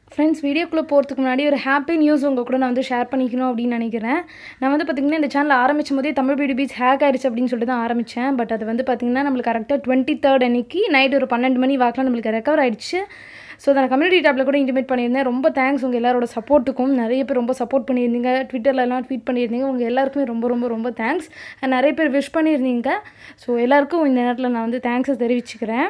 friends வீடியோக்குள்ளே போகிறதுக்கு முன்னாடி ஒரு ஹாப்பி நியூஸ் உங்கள் கூட நான் வந்து ஷேர் பண்ணிக்கணும் அப்படின்னு நினைக்கிறேன் நான் வந்து பார்த்திங்கன்னா இந்த சேனல் ஆரம்பிச்சும் போதே தமிழ் பியூட்டி பீச் ஹேக் ஆயிடுச்சு அப்படின்னு சொல்லிட்டு தான் ஆரம்பித்தேன் பட் அது வந்து பார்த்திங்கன்னா நம்மளுக்கு கரெக்டாக டுவெண்ட்டி தேர்ட் அன்னைக்கு நைட் ஒரு பன்னெண்டு மணி வாக்கில் நம்மளுக்கு ரெக்கவர் ஆயிடுச்சு ஸோ அதை நான் கம்யூனிட்டி டேப்பில் கூட இன்டிமேட் பண்ணியிருந்தேன் ரொம்ப தேங்க்ஸ் உங்கள் எல்லாரோட சப்போர்ட்டுக்கும் நிறைய பேர் ரொம்ப சப்போர்ட் பண்ணியிருந்தீங்க ட்விட்டர்லலாம் ட்வீட் பண்ணியிருந்தீங்க உங்கள் எல்லாருக்குமே ரொம்ப ரொம்ப ரொம்ப தேங்க்ஸ் நிறைய பேர் விஷ் பண்ணியிருந்தீங்க ஸோ எல்லாருக்கும் இந்த நேரத்தில் நான் வந்து தேங்க்ஸை தெரிவிச்சுக்கிறேன்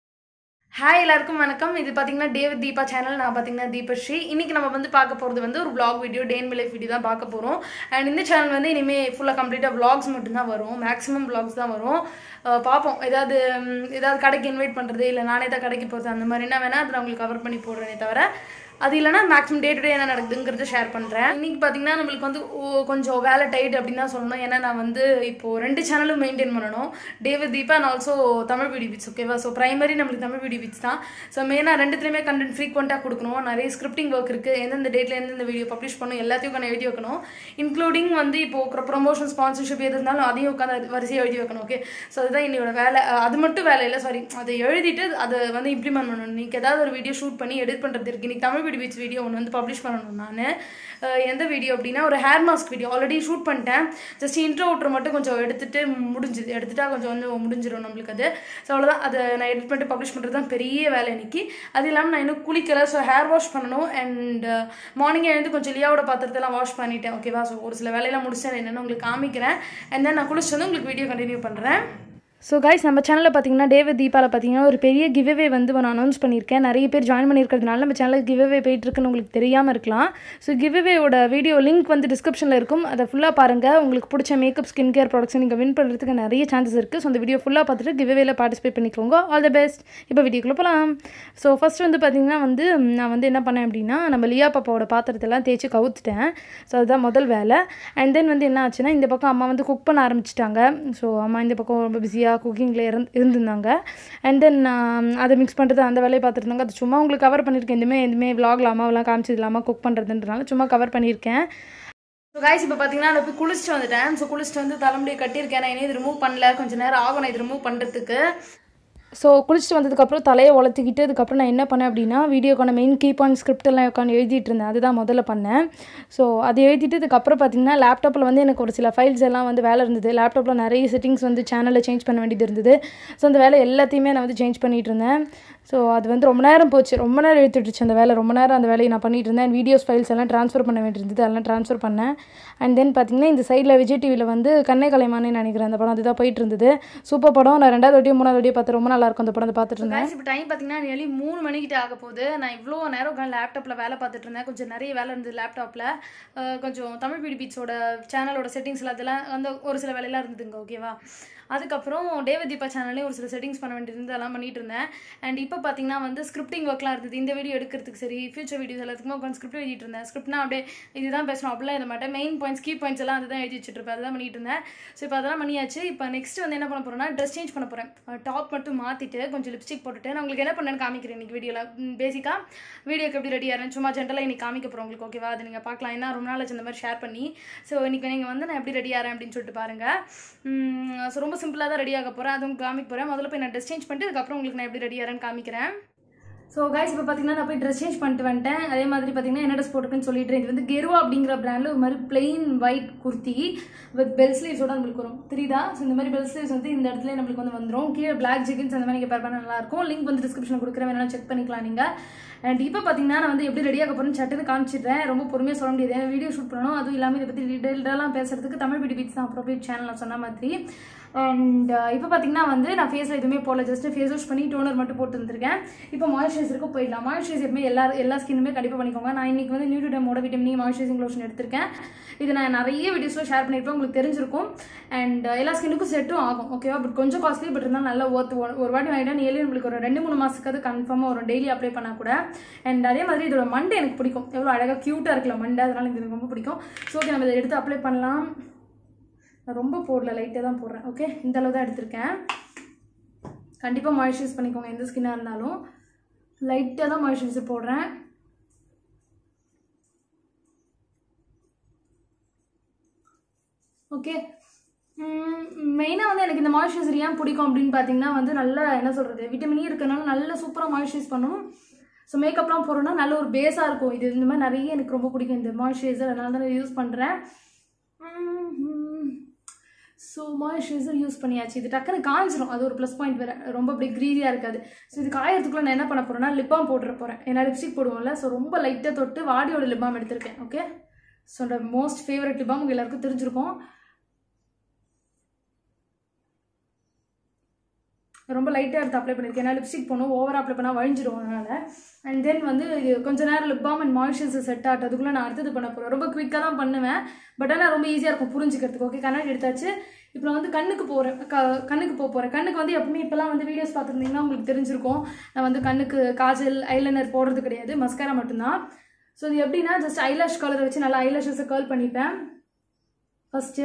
ஹாய் எல்லாருக்கும் வணக்கம் இது பார்த்தீங்கன்னா டேவிட் தீபா சேனல் நான் பார்த்தீங்கன்னா தீபஸ்ரீ இன்னைக்கு நம்ம வந்து பார்க்க போகிறது வந்து ஒரு vlog video day and life video தான் பார்க்க போகிறோம் அண்ட் இந்த சேனல் வந்து இனிமேல் ஃபுல்லாக கம்ப்ளீட்டாக vlogs மட்டும்தான் வரும் மேக்ஸிமம் vlogs தான் வரும் அஹ் பார்ப்போம் ஏதாவது ம், ஏதாவது கடைக்கு இன்வைட் பண்ணுறது இல்லை நானே தான் கடைக்கு போகிறது அந்த மாதிரி என்ன வேணால் அதை நான் உங்களுக்கு கவர் பண்ணி போடுறேனே தவிர அது இல்லைனா மேக்ஸிமம் டே டு டே என்ன நடக்குதுங்கிறத ஷேர் பண்ணுறேன் இன்னைக்கு பார்த்தீங்கன்னா நம்மளுக்கு வந்து ஓ- கொஞ்சம் வேலை டைட் அப்படின்னு தான் சொல்லணும் ஏன்னா நான் வந்து இப்போது ரெண்டு சேனலும் மெயின்டைன் பண்ணணும் David Deepa and also Tamil video bits ஓகேவா ஸோ பிரைமரி நம்மளுக்கு தமிழ் வீடியோ பிட்ஸ் தான் ஸோ மெயினாக ரெண்டுத்துலேயுமே கண்டென்ட் ஃப்ரீக்வெண்ட்டாக கொடுக்கணும் நிறைய ஸ்கிரிப்டிங் ஒர்க் இருக்குது எந்தெந்த டேட்டில் எந்தெந்த வீடியோ பப்ளிஷ் பண்ணணும் எல்லாத்தையும் உட்காந்து எழுதி வைக்கணும் இன்க்ளூடிங் வந்து இப்போ ப்ரொமோஷன் ஸ்பான்சர்ஷிப் எது இருந்தாலும் அதையும் உட்காந்து வரிசையாக எழுதி வைக்கணும் ஓகே ஸோ அதுதான் என்னோட வேலை அஹ் அது மட்டும் வேலை இல்லை சாரி அதை எழுதிட்டு அதை வந்து இம்ப்ளிமெண்ட் பண்ணணும் இன்னைக்கு ஏதாவது ஒரு வீடியோ ஷூட் பண்ணி எடிட் பண்ணுறது இருக்கு இன்னைக்கு தமிழ் வீடியோ பீச் வீடியோ ஒன்று வந்து பப்ளிஷ் பண்ணணும் நான் எந்த வீடியோ அப்படின்னா ஒரு hair mask video already shoot பண்ணிட்டேன் ஜஸ்ட் இன்ட்ரோ அவுட்ரு மட்டும் கொஞ்சம் எடுத்துட்டு முடிஞ்சுது எடுத்துட்டா கொஞ்சம் வந்து முடிஞ்சிடும் நம்மளுக்கு அது ஸோ அவ்வளோதான் அதை நான் எடிட் பண்ணிட்டு பப்ளிஷ் பண்ணுறது தான் பெரிய வேலை இன்னைக்கு அது இல்லாமல் நான் இன்னும் குளிக்கல ஸோ ஹேர் வாஷ் பண்ணணும் அண்ட் மார்னிங் எழுந்து கொஞ்சம் லியாவோட பாத்திரத்தெல்லாம் வாஷ் பண்ணிட்டேன் ஓகேவா ஸோ ஒரு சில வேலையெல்லாம் முடிச்சேன் என்னென்னு உங்களுக்கு காமிக்கிறேன் அண்ட் தென் நான் குளிச்சு வந்து உங்களுக்கு வீடியோ கண்டினியூ பண்ணுறேன் ஸோ கைஸ் நம்ம சேனலில் பார்த்தீங்கன்னா டேவிட் தீபாவில் பார்த்தீங்கன்னா ஒரு பெரிய கிவ்அவே வந்து நான் அனௌன்ஸ் பண்ணியிருக்கேன் நிறைய பேர் ஜாயின் பண்ணியிருக்கிறதுனால நம்ம சேனலில் கிவ்அவே போயிட்டுருக்குன்னு உங்களுக்கு தெரியாமல் இருக்கலாம் ஸோ கிவ்அவேயோட வீடியோ லிங்க் வந்து டிஸ்கிரிப்ஷனில் இருக்கும் அதை ஃபுல்லாக பாருங்கள் உங்களுக்கு பிடிச்ச மேக்கப் ஸ்கின் கேர் ப்ராடக்ட்ஸ் நீங்கள் வின் பண்ணுறதுக்கு நிறைய சான்சஸ் இருக்குது ஸோ அந்த வீடியோ ஃபுல்லாக பார்த்துட்டு கிவ்அவேல பார்ட்டிசிபேட் பண்ணிக்கோங்க ஆல் த பெஸ்ட் இப்போ வீடியோக்குள்ளே போகலாம் ஸோ ஃபஸ்ட் வந்து பார்த்தீங்கன்னா வந்து நான் வந்து என்ன பண்ணேன் அப்படின்னா நம்ம லியா பாப்பாவோட பாத்திரத்தெல்லாம் தேய்ச்சி கவுத்துட்டேன் ஸோ அதுதான் முதல் வேலை அண்ட் தென் வந்து என்ன ஆச்சுன்னா இந்த பக்கம் அம்மா வந்து குக் பண்ண ஆரம்பிச்சிட்டாங்க ஸோ அம்மா இந்த பக்கம் ரொம்ப பிஸியாக குக்கிங்கில் இருந்து இருந்திருந்தாங்க அண்ட் தென் அதை மிக்ஸ் பண்ணுறது அந்த வேலையை பார்த்துட்டு இருந்தாங்க அது சும்மா உங்களுக்கு கவர் பண்ணியிருக்கேன் எதுவுமே எதுவுமே விலாகில் அம்மாவெல்லாம் காமிச்சது இல்லாமல் குக் பண்ணுறதுன்றனால சும்மா கவர் பண்ணியிருக்கேன் ஸோ கைஸ் இப்போ பார்த்தீங்கன்னா நான் போய் குளிச்சுட்டு வந்துட்டேன் ஸோ குளிச்சுட்டு வந்து தலைமுடியை கட்டியிருக்கேன் நான் இன்னும் இது ரிமூவ் பண்ணல கொஞ்சம் நேரம் ஆகும் நான் இது ரிமூவ் பண்ணுறதுக்கு ஸோ குளிச்சுட்டு வந்ததுக்கப்புறம் தலையை உலர்த்திக்கிட்டு அதுக்கப்புறம் நான் என்ன பண்ணேன் அப்படின்னா வீடியோக்கான மெயின் கீ பாயிண்ட் ஸ்கிரிப்ட் எல்லாம் உட்காந்து எழுதிட்டு இருந்தேன் அதுதான் முதல்ல பண்ணேன் ஸோ அதை எழுதிட்டு அதுக்கப்புறம் பார்த்தீங்கன்னா லேப்டாப்பில் வந்து எனக்கு ஒரு சில ஃபைல்ஸ் எல்லாம் வந்து வேலை இருந்தது லேப்டாப்பில் நிறைய செட்டிங்ஸ் வந்து சேனலில் சேஞ்ச் பண்ண வேண்டியது இருந்தது ஸோ அந்த வேலை எல்லாத்தையுமே நான் வந்து சேஞ்ச் பண்ணிட்டு இருந்தேன் ஸோ அது வந்து ரொம்ப நேரம் போச்சு ரொம்ப நேரம் எடுத்துட்டுச்சு அந்த வேலை ரொம்ப நேரம் அந்த வேலையை நான் பண்ணிட்டு இருந்தேன் வீடியோஸ் ஃபைல்ஸ் எல்லாம் ட்ரான்ஸ்ஃபர் பண்ண வேண்டியிருந்தது அதெல்லாம் ட்ரான்ஸ்ஃபர் பண்ணேன் அண்ட் தென் பார்த்தீங்கன்னா இந்த சைடில் விஜய் டிவியில் வந்து கண்ணை கலைமானே நினைக்கிறேன் அந்த படம் அதுதான் போயிட்டு இருந்தது சூப்பர் படம் நான் ரெண்டாவது வாட்டியும் மூணாவது வாட்டியும் பார்த்து ரொம்ப நல்லா இருக்கும் அந்த படம் அதை பார்த்துட்டு இருந்தேன் இப்போ டைம் பார்த்தீங்கன்னா நியர்லி மூணு மணிக்கிட்ட ஆக போகுது நான் இவ்வளோ நேரம் உட்காந்து லேப்டாப்பில் வேலை பார்த்துட்டு இருந்தேன் கொஞ்சம் நிறைய வேலை இருந்தது லேப்டாப்பில் கொஞ்சம் தமிழ் பிடி பீட்ஸோட சேனலோட செட்டிங்ஸில் அதெல்லாம் வந்து ஒரு சில வேலையெல்லாம் இருந்ததுங்க ஓகேவா அதுக்கப்புறம் டேவிட் தீபா சேனல்லே ஒரு சில செட்டிங்ஸ் பண்ண வேண்டியிருந்தது அதெல்லாம் பண்ணிட்டு இருந்தேன் அண்ட் இப்போ பார்த்தீங்கன்னா வந்து ஸ்கிரிப்டிங் ஒர்க்லாம் இருந்தது இந்த வீடியோ எடுக்கிறதுக்கு சரி ஃபியூச்சர் வீடியோஸ் எல்லாத்துக்குமே உட்காந்து ஸ்கிரிப்ட் எழுதிட்டு இருந்தேன் ஸ்கிரிப்ட்னா அப்படியே இதுதான் பேசணும் அப்படிலாம் எழுத மாட்டேன் மெயின் பாயிண்ட்ஸ் கீ பாயிண்ட்ஸ் எல்லாம் அதுதான் எழுதி வச்சுட்டு இருப்பேன் அதுதான் பண்ணிட்டு இருந்தேன் ஸோ இப்போ அதெல்லாம் பண்ணியாச்சு இப்போ நெக்ஸ்ட் வந்து என்ன பண்ண போறேன்னா ட்ரெஸ் சேஞ்ச் பண்ண போகிறேன் டாப் மட்டும் மாற்றிட்டு கொஞ்சம் லிப்ஸ்டிக் போட்டுட்டு நான் உங்களுக்கு என்ன பண்ணேன்னு காமிக்கிறேன் இன்னைக்கு வீடியோவில் பேசிக்காக வீடியோக்கு எப்படி ரெடி ஆகிறேன் சும்மா ஜென்ரலாக இன்னைக்கு காமிக்க போகிறோம் உங்களுக்கு ஓகேவா அது நீங்கள் பார்க்கலாம் ஏன்னா ரொம்ப நாள் ஆச்சு இந்த மாதிரி ஷேர் பண்ணி ஸோ இன்னைக்கு நீங்கள் வந்து நான் எப்படி ரெடி ஆகிறேன் அப்படின்னு சொல்லிட்டு பாருங்கள் ஸோ ரொம்ப சிம்பிளாக தான் ரெடி ஆக போகிறேன் அதுவும் காமிக்க போகிறேன் முதல்ல போய் நான் ட்ரெஸ் சேஞ்ச் பண்ணிட்டு அதுக்கப்புறம் உங்களுக்கு நான் எப்படி ரெடி ஆகிறேன்னு காமிக்கிறேன் ஸோ கைஸ் இப்போ பார்த்தீங்கன்னா நான் போய் ட்ரெஸ் சேஞ்ச் பண்ணிட்டு வந்துட்டேன் அதே மாதிரி பார்த்தீங்கன்னா என்ன ட்ரெஸ் போட்டுருக்குன்னு சொல்லிட்டு இது வந்து கெருவா அப்படிங்கிற பிராண்டில் ஒரு மாதிரி plain white kurti with bell ஸ்லீவ்ஸோட நம்மளுக்கு வரும் தெரியுதா ஸோ இந்த மாதிரி பெல் ஸ்லீவ்ஸ் வந்து இந்த இடத்துல நம்மளுக்கு வந்து வந்துடும் கீழே பிளாக் ஜெகின்ஸ் அந்த மாதிரி நீங்கள் பேர் பண்ண நல்லா இருக்கும் லிங்க் வந்து டிஸ்கிரிப்ஷனில் கொடுக்குறேன் வேணாலும் செக் பண்ணிக்கலாம் நீங்கள் அண்ட் இப்போ பார்த்தீங்கன்னா நான் வந்து எப்படி ரெடியாக போகிறேன்னு சட்டுன்னு காமிச்சிடுறேன் ரொம்ப பொறுமையாக சொல்ல முடியாது ஏன்னா வீடியோ ஷூட் பண்ணணும் அதுவும் இல்லாமல் இதை பற்றி டீட்டெயில்டெல்லாம் பேசுறதுக்கு தமிழ் பிடி பீட்ஸ் தான் அப்ரோப்ரியேட் சேனல் நான் சொன்ன மாதிரி அண்ட் இப்போ பார்த்தீங்கன்னா வந்து நான் ஃபேஸில் எதுவுமே போடல ஜஸ்ட் ஃபேஸ் வாஷ் பண்ணி டோனர் மட்டும் போட்டு வந்திருக்கேன் இப்போ மாய்ஸ்சரைசருக்கு போயிடலாம் மாய்ஸ்சரைசர் எப்பவுமே எல்லா எல்லா ஸ்கின்னுமே கண்டிப்பாக பண்ணிக்கோங்க நான் இன்னைக்கு வந்து நியூ டேமோட விட்டமின் மாய்ஸ்சரைசிங் லோஷன் எடுத்திருக்கேன் இது நான் நிறைய வீடியோஸில் ஷேர் பண்ணியிருப்பேன் உங்களுக்கு தெரிஞ்சிருக்கும் அண்ட் எல்லா ஸ்கின்னுக்கும் செட்டும் ஆகும் ஓகேவா பட் கொஞ்சம் காஸ்ட்லி பட் இருந்தாலும் நல்லா ஒர்த்து ஒரு வாட்டி வாங்கிட்டா நியர்லி உங்களுக்கு ஒரு ரெண்டு மூணு மாதத்துக்கு அது கன்ஃபார்மாக வரும் டெய்லி அப்ளை பண்ணால் கூட அண்ட் அதே மாதிரி இதோட மண்டை எனக்கு பிடிக்கும் எவ்வளோ அழகாக க்யூட்டாக இருக்குல்ல மண்டை அதனால இது எனக்கு ரொம்ப பிடிக்கும் ஸோ ஓகே நம்ம இதை எடுத்து அப்ளை பண்ணலாம் நான் ரொம்ப போடல லைட்டாக தான் போடுறேன் ஓகே இந்த அளவு தான் எடுத்திருக்கேன் கண்டிப்பாக மாய்ஸ்சரைஸ் பண்ணிக்கோங்க எந்த ஸ்கின்னாக இருந்தாலும் லைட்டாக தான் மாய்ஸ்சரைசர் போடுறேன் ஓகே மெயினாக வந்து எனக்கு இந்த மாய்ஸ்சரைசர் ஏன் பிடிக்கும் அப்படின்னு பார்த்தீங்கன்னா வந்து நல்ல என்ன சொல்கிறது விட்டமினி இருக்கனால நல்ல சூப்பராக மாய்ஸ்சரைஸ் பண்ணும் ஸோ மேக்கப்லாம் போடுறோன்னா நல்ல ஒரு பேஸாக இருக்கும் இது இந்த மாதிரி நிறைய எனக்கு ரொம்ப பிடிக்கும் இந்த மாய்ஸ்சரைசர் அதனால தான் யூஸ் பண்ணுறேன் ஸோ மாய்ஸ்சரைசர் யூஸ் பண்ணியாச்சு இது டக்குன்னு காஞ்சிரும் அது ஒரு ப்ளஸ் பாயிண்ட் வேறு ரொம்ப அப்படி க்ரீஸியாக இருக்காது ஸோ இது காயறதுக்குள்ள நான் என்ன பண்ண போகிறேன்னா லிப்பாம் போட்டுற போகிறேன் ஏன்னா லிப்ஸ்டிக் போடுவோம்ல ஸோ ரொம்ப லைட்டாக தொட்டு வாடியோட லிப்பாம் எடுத்திருக்கேன் ஓகே ஸோ என்னோட மோஸ்ட் ஃபேவரட் லிப்பாம் உங்கள் எல்லாருக்கும் தெரிஞ்சிருக்கும் ரொம்ப லைட்டாக எடுத்து அப்ளை பண்ணியிருக்கேன் ஏன்னா லிப்ஸ்டிக் போகணும் ஓவர் அப்ளை பண்ணால் வழிஞ்சிடும் அதனால் அண்ட் தென் வந்து இது கொஞ்ச நேரம் lip balm and moisturiser set ஆகிறதுக்குள்ளே நான் அடுத்தது பண்ண போகிறேன் ரொம்ப குவிக்காக தான் பண்ணுவேன் பட் ஆனால் ரொம்ப ஈஸியாக இருக்கும் புரிஞ்சுக்கிறதுக்கு ஓகே கண்ணாடி எடுத்தாச்சு இப்போ நான் வந்து கண்ணுக்கு போகிறேன் க கண்ணுக்கு போக போகிறேன் கண்ணுக்கு வந்து எப்பவுமே இப்போலாம் வந்து வீடியோஸ் பார்த்துருந்தீங்கன்னா உங்களுக்கு தெரிஞ்சிருக்கும் நான் வந்து கண்ணுக்கு காஜல் ஐலைனர் போடுறது கிடையாது மஸ்காரா மட்டும்தான் ஸோ இது எப்படின்னா ஜஸ்ட் ஐலாஷ் கலரை வச்சு நல்லா ஐலாஷஸை கேர்ள் பண்ணிப்பேன் ஃபஸ்ட்டு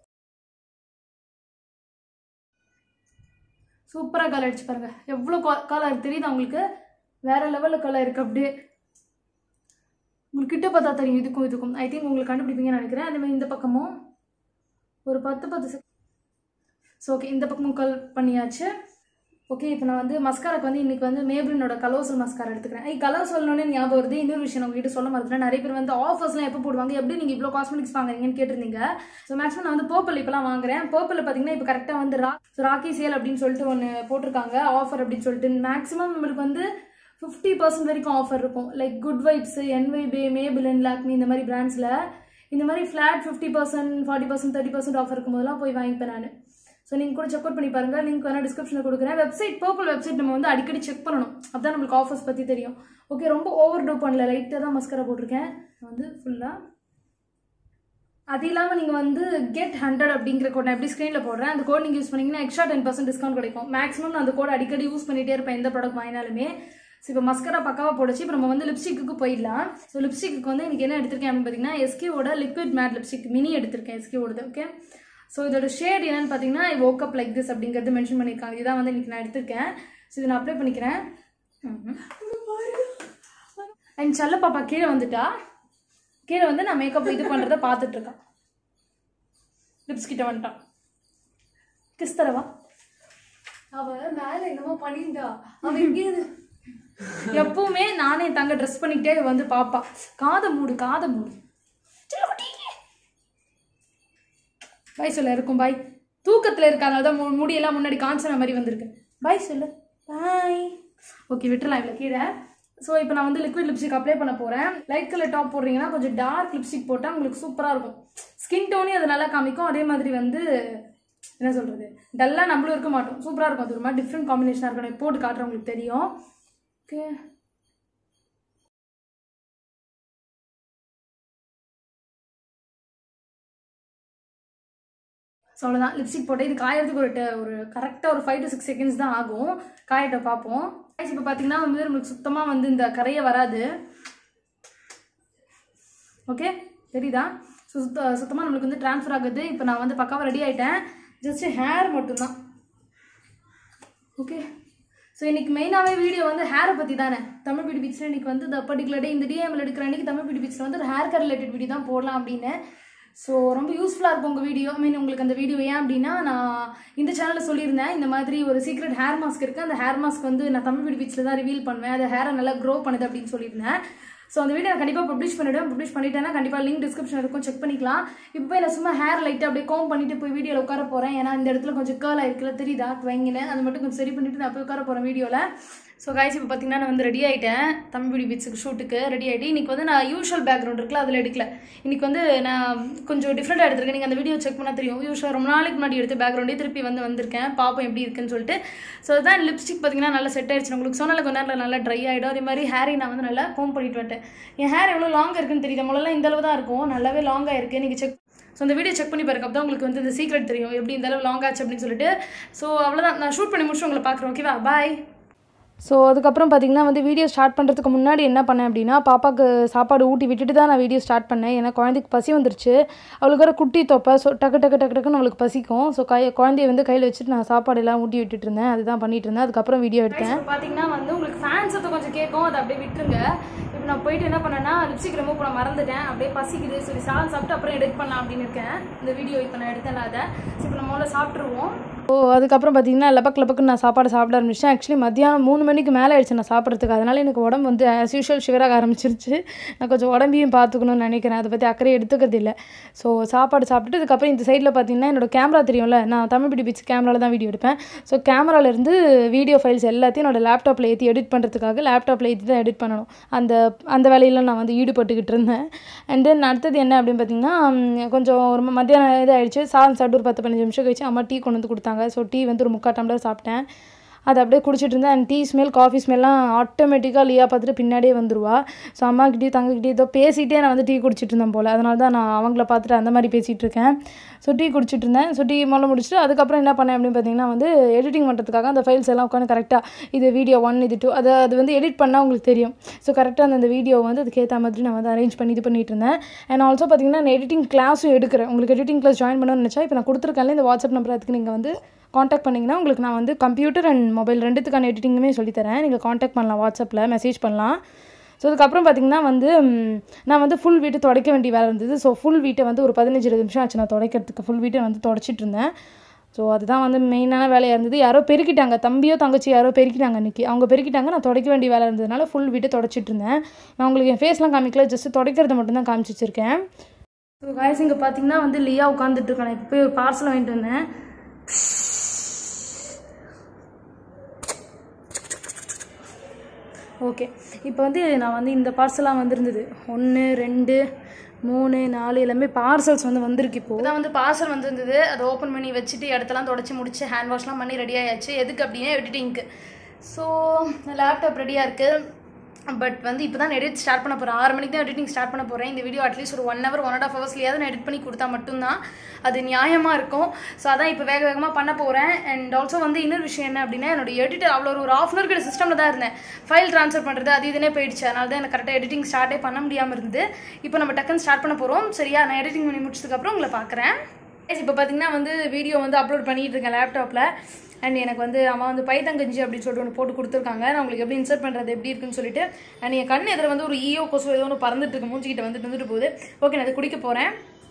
சூப்பராக கலர் அடிச்சு பாருங்க எவ்வளோ கலர் தெரியுது உங்களுக்கு வேற லெவலில் கலர் இருக்கு அப்படியே உங்களுக்கு கிட்ட பார்த்தா தெரியும் இதுக்கும் இதுக்கும் ஐ திங்க் உங்களுக்கு கண்டுபிடிப்பீங்கன்னு நினைக்கிறேன் அதே மாதிரி இந்த பக்கமும் ஒரு பத்து பத்து செக் ஸோ ஓகே இந்த பக்கமும் கல் பண்ணியாச்சு ஓகே இப்போ நான் வந்து மஸ்காராக்கு வந்து இன்னைக்கு வந்து மேப்ளினோட கலோசல் மஸ்காரா எடுத்துக்கிறேன் ஐ கலர் சொல்லணுன்னே ஞாபகம் வருது இன்னொரு விஷயம் நான் உங்ககிட்ட சொல்ல மறந்துட்டேன் நிறைய பேர் வந்து ஆஃபர்ஸ்லாம் எப்போ போடுவாங்க எப்படி நீங்கள் இவ்வளோ காஸ்மெட்டிக்ஸ் வாங்குறீங்கன்னு கேட்டிருந்தீங்க ஸோ மேக்ஸிமம் நான் வந்து பர்பிள் இப்போலாம் வாங்குறேன் பர்பிள் பார்த்தீங்கன்னா இப்போ கரெக்டாக வந்து ரா ராக்கி சேல் அப்படின்னு சொல்லிட்டு ஒன்று போட்டிருக்காங்க ஆஃபர் அப்படின்னு சொல்லிட்டு மேக்ஸிமம் நம்மளுக்கு வந்து ஃபிஃப்டி பர்சன்ட் வரைக்கும் ஆஃபர் இருக்கும் like good vibes NY Bae Maybelline Lakme இந்த மாதிரி பிராண்ட்ஸில் இந்த மாதிரி flat fifty percent forty percent thirty percent offer இருக்கும்போதெல்லாம் போய் வாங்கிப்பேன் நான் ஸோ நீங்கள் கூட செக் அவுட் பண்ணி பாருங்க லிங்க் வேணால் டிஸ்கிரிப்ஷனில் கொடுக்குறேன் வெப்சைட் பர்பிள் வெப்சைட் நம்ம வந்து அடிக்கடி செக் பண்ணணும் அப்பதான் நம்மளுக்கு ஆஃபர்ஸ் பற்றி தெரியும் ஓகே ரொம்ப ஓவர் டூ பண்ணல லைட்டாக தான் மஸ்கரா போட்டிருக்கேன் நான் வந்து ஃபுல்லாக அது இல்லாமல் நீங்கள் வந்து கெட் ஹண்ட்ரட் அப்படிங்கிற கோட் நான் எப்படி ஸ்க்ரீனில் போடுறேன் அந்த கோட் நீங்கள் யூஸ் பண்ணீங்கன்னா எக்ஸ்ட்ரா டென் பர்சன்ட் டிஸ்கவுண்ட் கிடைக்கும் மேக்ஸிமம் நான் அந்த கோட் அடிக்கடி யூஸ் பண்ணிகிட்டே இருப்பேன் எந்த ப்ராடக்ட் வாங்கினாலுமே ஸோ இப்போ மஸ்கரா பக்காவாக போடுச்சு இப்போ நம்ம வந்து லிப்ஸ்டிக்கு போயிடலாம் ஸோ லிப்ஸ்டிக்கு வந்து எனக்கு என்ன எடுத்திருக்கேன் அப்படின்னு பார்த்தீங்கன்னா எஸ்கேவோட லிக்விட் மேட் லிப்ஸ்டிக் மினி எடுத்திருக்கேன் எஸ்கேவோடது ஓகே ஸோ இதோட ஷேட் என்னன்னு பார்த்தீங்கன்னா ஓக் அப் லைக் திஸ் அப்படிங்கிறது மென்ஷன் பண்ணியிருக்காங்க இதான் வந்து இன்னைக்கு நான் எடுத்திருக்கேன் ஸோ இதை நான் அப்ளை பண்ணிக்கிறேன் அண்ட் செல்ல பாப்பா கீழே வந்துட்டா கீழே வந்து நான் மேக்கப் இது பண்ணுறத பார்த்துட்டு இருக்கேன் லிப்ஸ் கிட்ட வந்துட்டான் கிஸ் தரவா அவ மேல என்னமோ பண்ணியிருந்தா அவ எங்கே எப்பவுமே நானே என் தங்க ட்ரெஸ் பண்ணிக்கிட்டே வந்து பாப்பா காதை மூடு காதை மூடு பாய் சொல்ல இருக்கும் பாய் தூக்கத்தில் இருக்காங்க தான் மு- முடியெல்லாம் முன்னாடி காஞ்சன மாதிரி வந்திருக்கு பாய் சொல்லு பாய் ஓகே விட்டுறலாம் இவ்வளோ கீழே ஸோ இப்போ நான் வந்து லிக்விட் லிப்ஸ்டிக் அப்ளை பண்ண போகிறேன் லைட் கலர் டாப் போடுறீங்கன்னா கொஞ்சம் டார்க் லிப்ஸ்டிக் போட்டால் உங்களுக்கு சூப்பராக இருக்கும் ஸ்கின் டோனையும் அது நல்லா காமிக்கும் அதே மாதிரி வந்து என்ன சொல்கிறது டல்லாக நம்மளும் இருக்க மாட்டோம் சூப்பராக இருக்கும் அது ஒரு மாதிரி டிஃப்ரெண்ட் காம்பினேஷனாக இருக்கும் நான் போட்டு காட்டுறேன் உங்களுக்கு தெரியும் ஓகே ஸோ அவ்வளோதான் லிப்ஸ்டிக் போட்டு இது காயறதுக்கு ஒரு ட- ஒரு கரெக்டாக ஒரு ஃபைவ் டு சிக்ஸ் செகண்ட்ஸ் தான் ஆகும் காயட்ட பார்ப்போம் இப்போ பார்த்தீங்கன்னா வந்து நம்மளுக்கு சுத்தமாக வந்து இந்த கரையை வராது ஓகே தெரியுதா ஸோ சுத்த சுத்தமாக நம்மளுக்கு வந்து ட்ரான்ஸ்ஃபர் ஆகுது இப்போ நான் வந்து பக்காவாக ரெடி ஆகிட்டேன் ஜஸ்ட் ஹேர் மட்டும்தான் ஓகே ஸோ இன்னைக்கு மெயினாகவே வீடியோ வந்து ஹேரை பற்றி தானே தமிழ் பிடி பீச்சில் இன்னைக்கு வந்து இந்த பர்டிகுலர் டே இந்த டிஎம்எல் எடுக்கிற அன்னைக்கு தமிழ் பிடி பீச்சில் வந்து ஒரு ஹேர் கேர் ரிலேட்டட் வீடியோ தான் போடலாம் அப்படின்னு ஸோ ரொம்ப யூஸ்ஃபுல்லாக இருக்கும் உங்கள் வீடியோ ஐ மீன் உங்களுக்கு அந்த வீடியோ ஏன் அப்படின்னா நான் இந்த சேனலில் சொல்லியிருந்தேன் இந்த மாதிரி ஒரு சீக்ரெட் ஹேர் மாஸ்க் இருக்குது அந்த ஹேர் மாஸ்க் வந்து நான் தமிழ் பிடி பீச்சில் தான் ரிவீல் பண்ணுவேன் அது ஹேரை நல்லா க்ரோ பண்ணுது அப்படின்னு சொல்லியிருந்தேன் ஸோ அந்த வீடியோ நான் கண்டிப்பாக பப்ளிஷ் பண்ணிவிடுவேன் பப்ளிஷ் பண்ணிட்டேன்னா கண்டிப்பாக லிங்க் டிஸ்கிரிப்ஷன் இருக்கும் செக் பண்ணிக்கலாம் இப்போ போய் நான் சும்மா ஹேர் லைட்டாக அப்படியே கோம் பண்ணிட்டு போய் வீடியோவில் உட்கார போகிறேன் ஏன்னா இந்த இடத்துல கொஞ்சம் கேர்ள் ஆயிருக்குல்ல தெரியுதா வைங்கினேன் அது மட்டும் கொஞ்சம் சரி பண்ணிட்டு நான் போய் உட்கார போகிறேன் வீடியோவில் ஸோ காய்ச்சி இப்போ பார்த்தீங்கன்னா நான் வந்து ரெடி ஆகிட்டேன் தமிழ் பிடி பீச்சுக்கு ஷூட்டுக்கு ரெடி ஆகிட்டு இன்றைக்கி வந்து நான் யூஷுவல் பேக்ரவுண்ட் இருக்குல்ல அதில் எடுக்கல இன்றைக்கி வந்து நான் கொஞ்சம் டிஃப்ரெண்ட்டாக எடுத்திருக்கேன் நீங்கள் அந்த வீடியோ செக் பண்ணால் தெரியும் யூஷுவல் ரொம்ப நாளைக்கு முன்னாடி எடுத்த பேக்ரவுண்டே திருப்பி வந்து வந்திருக்கேன் பாப்போம் எப்படி இருக்குன்னு சொல்லிட்டு ஸோ அதுதான் லிப்ஸ்டிக் பார்த்தீங்கன்னா நல்லா செட் ஆயிடுச்சு உங்களுக்கு சொன்னால கொஞ்ச நேரத்தில் நல்லா ட்ரை ஆகிடும் அதே மாதிரி ஹேரை நான் வந்து நல்லா கோம் பண்ணிட்டு வந்துட்டேன் என் ஹேர் எவ்வளோ லாங்காக இருக்குன்னு தெரியுது முதல்ல இந்த அளவு தான் இருக்கும் நல்லாவே லாங்காக இருக்குது நீங்கள் செக் ஸோ அந்த வீடியோ செக் பண்ணி பாருங்க அப்போ தான் உங்களுக்கு வந்து இந்த சீக்ரெட் தெரியும் எப்படி இந்த அளவு லாங் ஆச்சு அப்படின்னு சொல்லிட்டு ஸோ அவ்வளோதான் நான் ஷூட் பண்ணி முடிச்சு உங்களை பார்க்குறேன் ஓகேவா பாய் ஸோ அதுக்கப்புறம் பார்த்தீங்கன்னா வந்து வீடியோ ஸ்டார்ட் பண்ணுறதுக்கு முன்னாடி என்ன பண்ணேன் அப்படின்னா பாப்பாவுக்கு சாப்பாடு ஊட்டி விட்டுட்டு தான் நான் வீடியோ ஸ்டார்ட் பண்ணேன் ஏன்னா குழந்தைக்கு பசி வந்துருச்சு அவளுக்கு வேறு குட்டி தொப்பை ஸோ டக்கு டக்கு டக்கு டக்குன்னு அவளுக்கு பசிக்கும் ஸோ கை குழந்தைய வந்து கையில் வச்சுட்டு நான் சாப்பாடு எல்லாம் ஊட்டி விட்டுட்டு இருந்தேன் அதுதான் பண்ணிட்டு இருந்தேன் அதுக்கப்புறம் வீடியோ எடுத்தேன் பார்த்தீங்கன்னா வந்து உங்களுக்கு ஃபேன்ஸ் சத்தம் கொஞ்சம் கேட்கும் அதை அப்படியே விட்டுருங்க இப்போ நான் போயிட்டு என்ன பண்ணேன்னா லிப்ஸ்டிக் ரிமூவ் பண்ண மறந்துட்டேன் அப்படியே பசிக்குது சரி சாதம் சாப்பிட்டு அப்புறம் எடிட் பண்ணலாம் அப்படின்னு இருக்கேன் இந்த வீடியோ இப்போ நான் எடுத்தேன் அதை ஸோ இப்போ நம்ம முதல்ல சாப்பிட்ருவோம் ஓ அதுக்கப்புறம் பார்த்தீங்கன்னா லபக் லபக்குன்னு நான் சாப்பாடு சாப்பிட ஆரம்பிச்சேன் ஆக்சுவலி மத்தியானம் மூணு மணிக்கு மேலே ஆயிடுச்சு நான் சாப்பிட்றதுக்கு அதனால எனக்கு உடம்பு வந்து ஆஸ் யூஷுவல் ஷிவராக ஆரம்பிச்சிருச்சு நான் கொஞ்சம் உடம்பையும் பார்த்துக்கணும்னு நினைக்கிறேன் அதை பற்றி அக்கறை எடுத்துக்கிறது இல்லை ஸோ சாப்பாடு சாப்பிட்டுட்டு அதுக்கப்புறம் இந்த சைடில் பார்த்தீங்கன்னா என்னோட கேமரா தெரியும்ல நான் தமிழ் பிடி பிச் கேமராவில் தான் வீடியோ எடுப்பேன் ஸோ கேமராலேருந்து வீடியோ ஃபைல்ஸ் எல்லாத்தையும் என்னோட லேப்டாப்பில் ஏற்றி எடிட் பண்ணுறதுக்காக லேப்டாப்பில் ஏற்றி தான் எடிட் பண்ணணும் அந்த அந்த வேலையில் நான் வந்து ஈடுபட்டுக்கிட்டு இருந்தேன் அண்ட் தென் அடுத்தது என்ன அப்படின்னு பார்த்தீங்கன்னா ம், கொஞ்சம் ஒரு ம- மத்தியானம் இது ஆயிடுச்சு சாதம் சாப்பிட்டு ஒரு பத்து பதினஞ்சு நிமிஷம் கழிச்சு அம்மா டீ கொண்டு வந்து கொடுத்தாங்க ஸோ டீ வந்து ஒரு முக்கால் டம்ளர் சாப்பிட்டேன் அது அப்படியே குடிச்சிட்டு இருந்தேன் அண்ட் டீ ஸ்மெல் காஃபி ஸ்மெல்லாம் ஆட்டோமேட்டிக்காக லியா பார்த்துட்டு பின்னாடியே வந்துருவா ஸோ அம்மாக்கிட்டேயும் தங்கக்கிட்டேயும் ஏதோ பேசிகிட்டே நான் வந்து டீ குடிச்சிட்டு இருந்தேன் போல் அதனால தான் நான் அவங்கள பார்த்துட்டு அந்த மாதிரி பேசிகிட்டு இருக்கேன் ஸோ டீ குடிச்சிட்டு இருந்தேன் ஸோ டீ முதல்ல முடிச்சுட்டு அதுக்கப்புறம் என்ன பண்ணேன் அப்படின்னு பார்த்தீங்கன்னா வந்து எடிட்டிங் பண்ணுறதுக்காக அந்த ஃபைல்ஸ் எல்லாம் உட்காந்து கரெக்டாக இது வீடியோ ஒன் இது டூ அதை அது வந்து எடிட் பண்ணால் உங்களுக்கு தெரியும் ஸோ கரெக்டாக அந்த வீடியோ வந்து அதுக்கேற்ற மாதிரி நான் வந்து அரேஞ்ச் பண்ணி இது பண்ணிட்டு இருந்தேன் அண்ட் ஆல்சோ பார்த்தீங்கன்னா நான் எடிட்டிங் கிளாஸும் எடுக்கிறேன் உங்களுக்கு எடிட்டிங் கிளாஸ் ஜாயின் பண்ணணும்னு நினச்சா இப்போ நான் கொடுத்துருக்கேன்ல இந்த வாட்ஸ்அப் நம்பர் அதுக்கு நீங்கள் வந்து காண்டாக்ட் பண்ணிங்கன்னா உங்களுக்கு நான் வந்து கம்ப்யூட்டர் அண்ட் மொபைல் ரெண்டுத்துக்கான எடிட்டிங்குமே சொல்லித்தரேன் நீங்கள் காண்டாக்ட் பண்ணலாம் வாட்ஸ்அப்பில் மெசேஜ் பண்ணலாம் ஸோ அதுக்கப்புறம் பார்த்தீங்கன்னா வந்து ம், நான் வந்து ஃபுல் வீட்டை துடைக்க வேண்டிய வேலை இருந்தது ஸோ ஃபுல் வீட்டை வந்து ஒரு பதினஞ்சு இருபது நிமிஷம் ஆச்சு நான் துடைக்கிறதுக்கு ஃபுல் வீட்டை வந்து தொடச்சிட்டு இருந்தேன் ஸோ அதுதான் வந்து மெயினான வேலையாக இருந்தது யாரோ பெருக்கிட்டாங்க தம்பியோ தங்கச்சி யாரோ பெருக்கிட்டாங்க அன்றைக்கி அவங்க பெருக்கிட்டாங்க நான் துடைக்க வேண்டிய வேலை இருந்ததுனால ஃபுல் வீட்டை தொடச்சிட்டு இருந்தேன் நான் உங்களுக்கு என் ஃபேஸ்லாம் காமிக்கல ஜஸ்ட் துடைக்கிறத மட்டும்தான் காமிச்சு வச்சிருக்கேன் ஸோ காய்ஸ் இங்கே பார்த்தீங்கன்னா வந்து லியா உட்காந்துட்டு இருக்கேன் நான் இப்போ போய் ஒரு பார்சல் வாங்கிட்டு வந்தேன் ஓகே இப்போ வந்து நான் வந்து இந்த பார்சலாக வந்திருந்தது ஒன்று ரெண்டு மூணு நாலு எல்லாமே பார்சல்ஸ் வந்து வந்திருக்கு இப்போ தான் வந்து பார்சல் வந்திருந்தது அதை ஓப்பன் பண்ணி வச்சுட்டு இடத்தெல்லாம் தொடச்சி முடிச்சு ஹேண்ட் வாஷ்லாம் பண்ணி ரெடி ஆயாச்சு எதுக்கு அப்படின்னா எடிட்டிங்க்கு ஸோ லேப்டாப் ரெடியாக இருக்குது பட் வந்து இப்போ தான் எடிட் ஸ்டார்ட் பண்ண போகிறேன் ஆறு மணிக்கு தான் எடிட்டிங் ஸ்டார்ட் பண்ண போகிறேன் இந்த வீடியோ அட்லீஸ்ட் ஒரு one hour one and half ஹவர்ஸ்லையாவது நான் எடிட் பண்ணி கொடுத்தா மட்டும்தான் அது நியாயமாக இருக்கும் ஸோ அதான் இப்போ வேக வேகமாக பண்ண போகிறேன் அண்ட் ஆல்சோ வந்து இன்னொரு விஷயம் என்ன அப்படின்னா என்னோட எடிட்டர் அவ்வளோ ஒரு ஆஃப் அன் ஹவர் கிட்ட சிஸ்டமில் தான் இருந்தேன் ஃபைல் ட்ரான்ஸ்ஃபர் பண்ணுறது அது இதுனே போயிடுச்சு அதனால தான் எனக்கு கரெக்டாக எடிட்டிங் ஸ்டார்ட்டே பண்ண முடியாமல் இருந்து இப்போ நம்ம டக்குன்னு ஸ்டார்ட் பண்ண போகிறோம் சரியா நான் எடிட்டிங் பண்ணி முடிச்சதுக்கப்புறம் உங்களை பார்க்குறேன் இப்போ பார்த்தீங்கன்னா வந்து வீடியோ வந்து அப்லோட் பண்ணிட்டு இருக்கேன் லேப்டாப்பில் அண்ட் எனக்கு வந்து அம்மா வந்து பைத்தங்கஞ்சி அப்படின்னு சொல்லிட்டு ஒன்று போட்டு கொடுத்துருக்காங்க நான் உங்களுக்கு எப்படி இன்சர்ட் பண்ணுறது எப்படி இருக்குன்னு சொல்லிட்டு அண்ட் என் கண் எதிர வந்து ஒரு ஈயோ கொசு ஏதோ ஒன்று பறந்துட்டு இருக்கு மூஞ்சிக்கிட்ட வந்துட்டு வந்துட்டு போகுது ஓகே நான் அதை குடிக்க போகிறேன்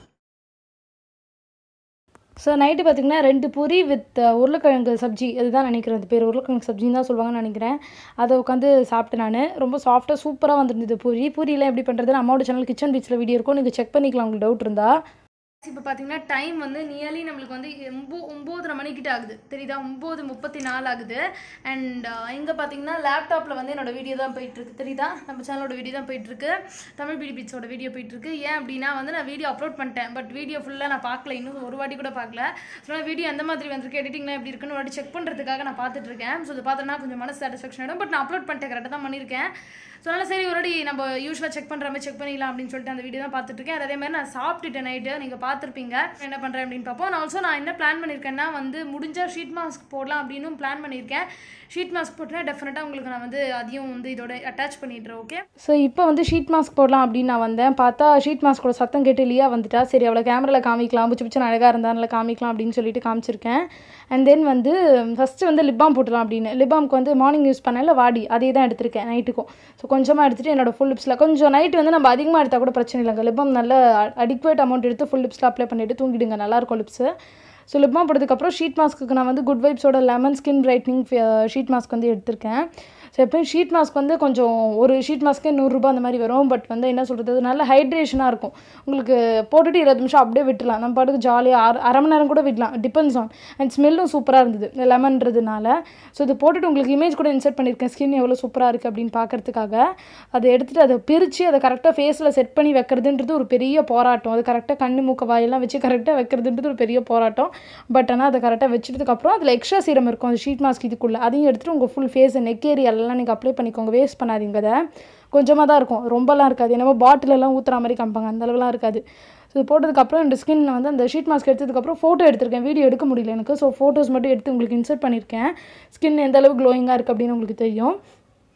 ஸோ நைட்டு பார்த்தீங்கன்னா ரெண்டு பூரி வித் உருளைக்கிழங்கு சப்ஜி அதுதான் நினைக்கிறேன் அது பேர் உருளைக்கிழங்கு சப்ஜின்னு தான் சொல்லுவாங்கன்னு நினைக்கிறேன் அதை உட்காந்து சாப்பிட்டேன் நான் ரொம்ப சாஃப்டாக சூப்பராக வந்துருந்தது பூரி பூரியெல்லாம் எப்படி பண்ணுறது அம்மாவோட சேனல் கிச்சன் பீச்சில் வீடியோ இருக்கும் நீங்கள் செக் பண்ணிக்கலாம் உங்களுக்கு டவுட் இருந்தா இப்போ பார்த்தீங்கன்னா டைம் வந்து நியர்லி நம்மளுக்கு வந்து ஒம்போ ஒம்போதரை மணிக்கிட்ட ஆகுது தெரியுதா ஒம்பது முப்பத்தி நாலு ஆகுது அண்ட் இங்கே பார்த்தீங்கன்னா லேப்டாப்பில் வந்து என்னோட வீடியோ தான் போயிட்டுருக்கு தெரியுதா நம்ம சேனலோட வீடியோ தான் போயிட்டுருக்கு தமிழ் பிடி பீச்சோட வீடியோ போயிட்டுருக்கு ஏன் அப்படின்னா வந்து நான் வீடியோ அப்லோட் பண்ணிட்டேன் பட் வீடியோ ஃபுல்லாக நான் பார்க்கல இன்னும் ஒரு வாட்டி கூட பார்க்கல ஸோ வீடியோ எந்த மாதிரி வந்திருக்கு எடிட்டிங்லாம் எப்படி இருக்குன்னு ஒரு வாட்டி செக் பண்ணுறதுக்காக நான் பார்த்துட்டு இருக்கேன் ஸோ அதை பார்த்தோன்னா கொஞ்சம் மனசு சாட்டிஸ்ஃபேக்ஷன் ஆகிடும் பட் நான் அப்லோட் பண்ணிட்டேன் கரெக்டாக தான் பண்ணியிருக்கேன் ஸோ அதனால் சரி ஒரு வாட்டி நம்ம யூஸ்வலாக செக் பண்ணுற மாதிரி செக் பண்ணிடலாம் அப்படின்னு சொல்லிட்டு அந்த வீடியோ தான் பார்த்துட்டு இருக்கேன் அதே மாதிரி நான் சாப்பிட்டுட்டேன் நைட்டு நீங்கள் பார்த்துருப்பீங்க என்ன பண்ணுறேன் அப்படின்னு பார்ப்போம் நான் ஆல்சோ நான் என்ன பிளான் பண்ணியிருக்கேன்னா வந்து முடிஞ்சால் ஷீட் மாஸ்க் போடலாம் அப்படின்னு பிளான் பண்ணியிருக்கேன் ஷீட் மாஸ்க் போட்டுனா டெஃபினட்டாக உங்களுக்கு நான் வந்து அதையும் வந்து இதோட அட்டாச் பண்ணிடுறேன் ஓகே ஸோ இப்போ வந்து ஷீட் மாஸ்க் போடலாம் அப்படின்னு நான் வந்தேன் பார்த்தா ஷீட் மாஸ்கோட சத்தம் கேட்டு இல்லையா வந்துட்டா சரி அவளை கேமராவில் காமிக்கலாம் பிடிச்சி பிடிச்சி அழகாக இருந்தால் காமிக்கலாம் அப்படின்னு சொல்லிட்டு காமிச்சிருக்கேன் அண்ட் தென் வந்து ஃபஸ்ட்டு வந்து லிப்பாம் போட்டுலாம் அப்படின்னு லிப்பாம்க்கு வந்து மார்னிங் யூஸ் பண்ணல வாடி அதே தான் எடுத்திருக்கேன் நைட்டுக்கும் ஸோ கொஞ்சமாக எடுத்துகிட்டு என்னோட ஃபுல் லிப்ஸில் கொஞ்சம் நைட் வந்து நம்ம அதிகமாக எடுத்தால் கூட பிரச்சனை இல்லைங்க லிப்பாம் நல்ல அடிக்குவேட் அமௌண்ட் எடுத்து ஃபுல் லிப்ஸில் அப்ளை பண்ணிவிட்டு தூங்கிடுங்க நல்லாயிருக்கும் லிப்ஸு ஸோ லிப் பாம் போட்டதுக்கப்புறம் ஷீட் மாஸ்க்கு நான் வந்து குட் வைப்ஸோட lemon skin brightening sheet mask வந்து எடுத்திருக்கேன் ஸோ எப்பயும் ஷீட் மாஸ்க் வந்து கொஞ்சம் ஒரு ஷீட் மாஸ்க்கே நூறுரூபா அந்த மாதிரி வரும் பட் வந்து என்ன சொல்கிறது அது நல்ல ஹைட்ரேஷனாக இருக்கும் உங்களுக்கு போட்டுட்டு இருபது நிமிஷம் அப்படியே விட்டுலாம் நம்ம பாட்டுக்கு ஜாலியாக அரை அரை மணி நேரம் கூட விடலாம் டிபெண்ட்ஸ் ஆன் அண்ட் ஸ்மெல்லும் சூப்பராக இருந்தது இந்த லெமன்றதுனால ஸோ இது போட்டுட்டு உங்களுக்கு இமேஜ் கூட இன்சர்ட் பண்ணியிருக்கேன் ஸ்கின் எவ்வளோ சூப்பராக இருக்குது அப்படின்னு பார்க்கறதுக்காக அதை எடுத்துகிட்டு அதை பிரித்து அதை கரெக்டாக ஃபேஸில் செட் பண்ணி வைக்கிறதுன்றது ஒரு பெரிய போராட்டம் அது கரெக்டாக கண்ணு மூக்க வாயெல்லாம் வச்சு கரெக்டாக வைக்கிறதுன்றது ஒரு பெரிய போராட்டம் பட் ஆனால் அதை கரெக்டாக வச்சதுக்கப்புறம் அதில் எக்ஸ்ட்ரா சீரம் இருக்கும் அந்த ஷீட் மாஸ்க் இதுக்குள்ளே அதையும் எடுத்துகிட்டு உங்கள் ஃபுல் ஃபேஸ் நெக் ஏரியாலெலாம் நீங்கள் அப்ளை பண்ணிக்கோங்க வேஸ்ட் பண்ணாதீங்க அதை கொஞ்சமாக தான் இருக்கும் ரொம்பலாம் இருக்காது என்னமோ பாட்டிலெல்லாம் ஊற்றுற மாதிரி காமிப்பாங்க அந்த அளவுலாம் இருக்காது ஸோ இது போட்டதுக்கப்புறம் என்னோட ஸ்கின் வந்து அந்த ஷீட் மாஸ்க் எடுத்ததுக்கப்புறம் ஃபோட்டோ எடுத்திருக்கேன் வீடியோ எடுக்க முடியல எனக்கு ஸோ ஃபோட்டோஸ் மட்டும் எடுத்து உங்களுக்கு இன்சர்ட் பண்ணியிருக்கேன் ஸ்கின் எந்த அளவு க்ளோயிங்காக இருக்குது அப்படின்னு உங்களுக்கு தெரியும்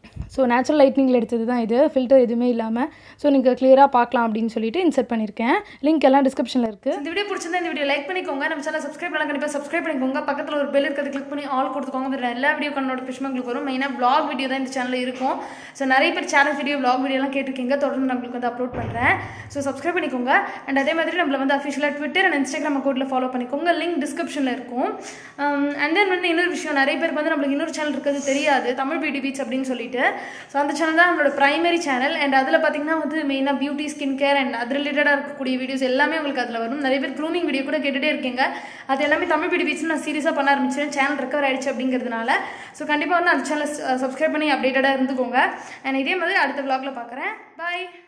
ஸோ நேச்சுரல் லைட்னிங்கில் எடுத்தது தான் இது ஃபில்டர் எதுவுமே இல்லாமல் ஸோ நீங்கள் கிளியராக பார்க்கலாம் அப்படின்னு சொல்லிட்டு இன்சர்ட் பண்ணியிருக்கேன் லிங்க் எல்லாம் டிஸ்கிரிப்ஷனில் இருக்குது இந்த வீடியோ பிடிச்சிருந்தா இந்த வீடியோ லைக் பண்ணிக்கோங்க நம்ம சேனல் சப்ஸ்கிரைப் பண்ணலாம் கண்டிப்பாக சப்ஸ்கிரைப் பண்ணிக்கோங்க பக்கத்தில் ஒரு பெல் இருக்கிறது கிளிக் பண்ணி ஆல் கொடுத்துக்கோங்க வேறு எல்லா வீடியோக்கான நோட்டிஃபிகேஷன் உங்களுக்கு வரும் மெயினாக vlog வீடியோ தான் இந்த சேனலில் இருக்கும் ஸோ நிறைய பேர் சேனல் வீடியோ vlog வீடியோலாம் கேட்டிருக்கீங்க தொடர்ந்து நான் உங்களுக்கு வந்து அப்லோட் பண்ணுறேன் ஸோ சப்ஸ்கிரைப் பண்ணிக்கோங்க அண்ட் அதே மாதிரி நம்மள வந்து அஃபிஷியலாக ட்விட்டர் அண்ட் இன்ஸ்டாகிராம் அக்கௌண்ட்டில் ஃபாலோ பண்ணிக்கோங்க லிங்க் டிஸ்கிரிப்ஷனில் இருக்கும் அண்ட் தென் வந்து இன்னொரு விஷயம் நிறைய பேருக்கு வந்து நம்மளுக்கு இன்னொரு சேனல் இருக்கிறது தெரியாது தமிழ் பியூட்டி பீச் அப்படின்னு சொல்லிட்டு ஸோ அந்த சேனல் தான் நம்மளோட பிரைமரி சேனல் அண்ட் அதில் பார்த்தீங்கன்னா வந்து மெயினாக பியூட்டி ஸ்கின் கேர் அண்ட் அது ரிலேட்டடாக இருக்கக்கூடிய வீடியோஸ் எல்லாமே உங்களுக்கு அதில் வரும் நிறைய பேர் க்ரூமிங் வீடியோ கூட கேட்டுகிட்டே இருக்கீங்க அது எல்லாமே தமிழ் பியூட்டி பீச் நான் சீரியஸாக பண்ண ஆரம்பிச்சேன் சேனல் ரெக்கவர் ஆயிடுச்சு அப்படிங்கிறதுனால ஸோ கண்டிப்பாக வந்து அந்த சேனலை சப்ஸ்கிரைப் பண்ணி அப்டேட்டடாக இருந்துக்கோங்க அண்ட் இதே மாதிரி அடுத்த vlogல பார்க்குறேன் பாய்